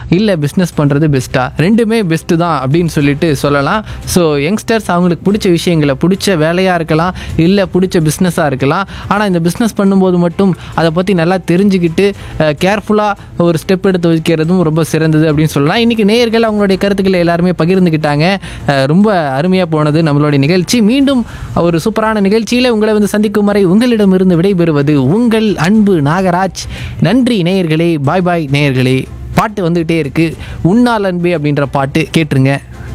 இல்லை பிஸ்னஸ் பண்ணுறது பெஸ்ட்டா ரெண்டுமே பெஸ்ட்டு தான் அப்படின்னு சொல்லிட்டு சொல்லலாம் ஸோ யங்ஸ்டர்ஸ் அவங்களுக்கு பிடிச்ச விஷயங்களை பிடிச்ச வேலையாக இருக்கலாம் இல்லை பிடிச்ச பிஸ்னஸாக இருக்கலாம் ஆனால் இந்த பிஸ்னஸ் பண்ணும்போது மட்டும் அதை பற்றி நல்லா தெரிஞ்சுக்கிட்டு கேர்ஃபுல்லாக ஒரு ஸ்டெப் எடுத்து வைக்கிறதும் ரொம்ப சிறந்தது அப்படின்னு சொல்லலாம் இன்றைக்கி நேயர்கள் அவங்களுடைய கருத்துக்களை எல்லாருமே பகிர்ந்துக்கிட்டாங்க அஹ் ரொம்ப அருமையாக போனது நம்மளுடைய நிகழ்ச்சி மீண்டும் ஒரு சூப்பரான நிகழ்ச்சியில் உங்களை வந்து சந்திக்கும் வரை உங்களிடமிருந்து விடைபெறுவது உங்கள் அன்பு நாகராஜ் நன்றி நேயர்களே பாய் பாய் நேயர்களே பாட்டு வந்துகிட்டே இருக்குது உன்னால் அன்பே அப்படின்ற பாட்டு கேட்டுருங்க